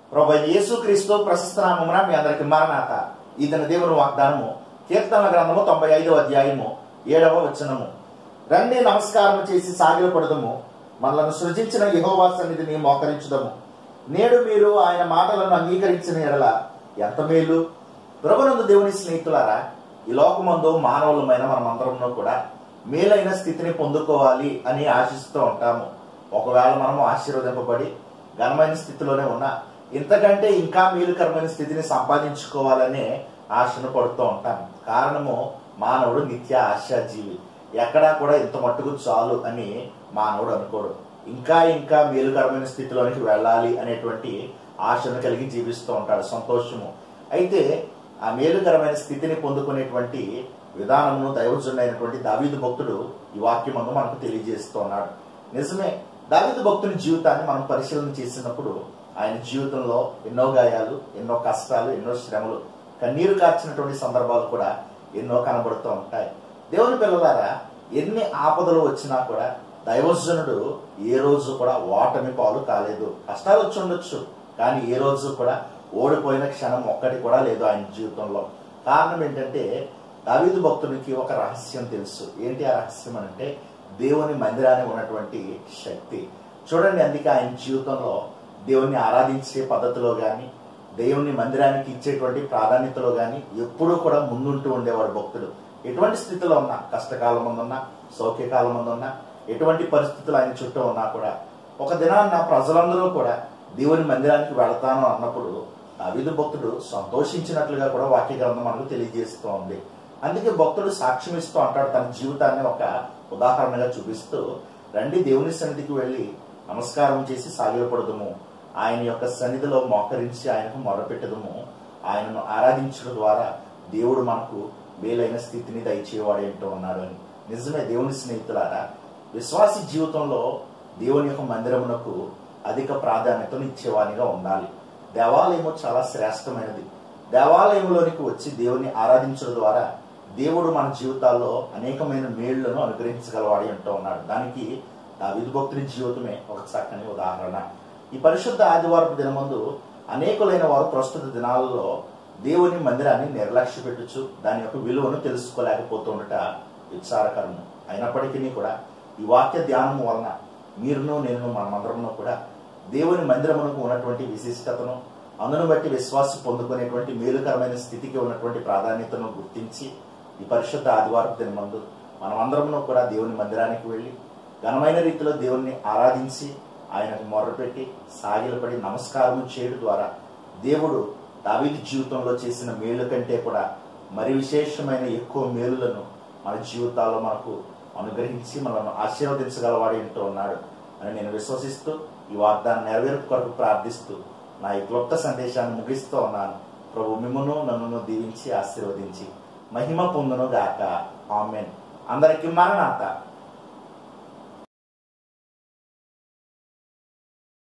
ప్రభు యేసుక్రీస్తు ప్రశస్త నామమున మీ అందరికి మరణాత ఇతని దేవుని వాగ్దానము కీర్తన గ్రంథము తొంభై ఐదవ అధ్యాయము ఏడవ వచనము రండి నమస్కారం చేసి సాగిలపడదము మనలను సృజించిన యహోవా సన్నిధిని మోకరించుదము నేడు మీరు ఆయన మాటలను అంగీకరించిన ఎడల ఎంత మేలు ప్రభునందు దేవుని స్నేహితులారా ఈ లోకమందు మానవులమైన మనమందరంలో కూడా మేలైన స్థితిని పొందుకోవాలి అని ఆశిస్తూ ఉంటాము ఒకవేళ మనము ఆశీర్వదింపబడి ఘనమైన స్థితిలోనే ఉన్నా ఇంతకంటే ఇంకా మేలుకరమైన స్థితిని సంపాదించుకోవాలనే ఆశను పడుతూ ఉంటాం కారణము మానవుడు నిత్య ఆశాజీవి ఎక్కడా కూడా ఇంత మట్టుకు చాలు అని మానవుడు అనుకోడు ఇంకా ఇంకా మేలుకరమైన స్థితిలోనికి వెళ్ళాలి అనేటువంటి ఆశను కలిగి జీవిస్తూ ఉంటాడు సంతోషము అయితే ఆ మేలుకరమైన స్థితిని పొందుకునేటువంటి విధానమును దైవజుడైనటువంటి దావీదు భక్తుడు ఈ వాక్యమందు మనకు తెలియజేస్తూ ఉన్నాడు నిజమే దావీదు భక్తుని జీవితాన్ని మనం పరిశీలన చేసినప్పుడు ఆయన జీవితంలో ఎన్నో గాయాలు ఎన్నో కష్టాలు ఎన్నో శ్రమలు కన్నీరు కార్చినటువంటి సందర్భాలు కూడా ఎన్నో కనబడుతూ ఉంటాయి దేవుని పిల్లలారా ఎన్ని ఆపదలు వచ్చినా కూడా దైవజనుడు ఏ రోజు కూడా ఓటమి పాలు కాలేదు కష్టాలు వచ్చి ఉండొచ్చు కానీ ఏ రోజు కూడా ఓడిపోయిన క్షణం ఒక్కటి కూడా లేదు ఆయన జీవితంలో కారణం ఏంటంటే దావీదు భక్తుడికి ఒక రహస్యం తెలుసు ఏంటి ఆ రహస్యం అంటే దేవుని మందిరానికి ఉన్నటువంటి శక్తి చూడండి అందుకే ఆయన జీవితంలో దేవుణ్ణి ఆరాధించే పద్ధతిలో కానీ దేవుని మందిరానికి ఇచ్చేటువంటి ప్రాధాన్యతలో కానీ ఎప్పుడూ కూడా ముందుంటూ ఉండేవాడు భక్తుడు ఎటువంటి స్థితిలో ఉన్నా కష్టకాలం ముందున్నా సౌఖ్యకాలం ముందున్నా ఎటువంటి పరిస్థితులు ఆయన చుట్టూ ఉన్నా కూడా ఒక దినాన్న ప్రజలందరూ కూడా దేవుని మందిరానికి వెళతాను అన్నప్పుడు దావీదు భక్తుడు సంతోషించినట్లుగా కూడా వాక్య గ్రంథం మనకు తెలియజేస్తూ ఉంది అందుకే భక్తుడు సాక్ష్యం ఇస్తూ అంటాడు తన జీవితాన్ని ఒక ఉదాహరణగా చూపిస్తూ రండి దేవుని సన్నిధికి వెళ్ళి నమస్కారం చేసి సాగిలపడదుము ఆయన యొక్క సన్నిధిలో మోకరించి ఆయనకు మొరపెట్టదము ఆయనను ఆరాధించడం ద్వారా దేవుడు మనకు మేలైన స్థితిని దయచేవాడేంటో ఉన్నాడు అని నిజమే దేవుని స్నేహితులారా విశ్వాసి జీవితంలో దేవుని యొక్క మందిరమునకు అధిక ప్రాధాన్యతను ఇచ్చేవానిగా ఉండాలి దేవాలయము చాలా శ్రేష్టమైనది దేవాలయంలోనికి వచ్చి దేవుని ఆరాధించడం ద్వారా దేవుడు మన జీవితాల్లో అనేకమైన మేళ్లను అనుగ్రహించగలవాడి అంటూ ఉన్నాడు దానికి దావిదు భక్తుని జీవితమే ఒక చక్కని ఉదాహరణ ఈ పరిశుద్ధ ఆదివారపు దినమందు అనేకులైన వారు ప్రస్తుత దినాలలో దేవుని మందిరాన్ని నిర్లక్ష్య పెట్టుచు దాని యొక్క విలువను తెలుసుకోలేకపోతుండట విచారకరము అయినప్పటికీ కూడా ఈ వాక్య ధ్యానం వలన మీరును నేను మనమందరము కూడా దేవుని మందిరమునకు ఉన్నటువంటి విశిష్టతను అందును బట్టి విశ్వాసం పొందుకునేటువంటి మేలుకరమైన స్థితికి ఉన్నటువంటి ప్రాధాన్యతను గుర్తించి ఈ పరిశుద్ధ ఆదివారపు దినమందు మనమందరము కూడా దేవుని మందిరానికి వెళ్ళి ఘనమైన రీతిలో దేవుణ్ణి ఆరాధించి ఆయనకు మొర్రపెట్టి సాగిలపడి నమస్కారం చేయడం ద్వారా దేవుడు దావీదు జీవితంలో చేసిన మేలు కంటే కూడా మరి విశేషమైన ఎక్కువ మేలులను మన జీవితాల్లో మనకు అనుగ్రహించి మనల్ని ఆశీర్వదించగలవాడు ఏంటో ఉన్నాడు అని నేను విశ్వసిస్తూ ఈ వాగ్దానం నెరవేర్పు కొరకు ప్రార్థిస్తూ నా ఈ క్లుప్త సందేశాన్ని ముగిస్తూ ఉన్నాను ప్రభు మిమ్మును నన్ను దీవించి ఆశీర్వదించి మహిమ పొందును గాక ఆమెన్ అందరికి మరణాత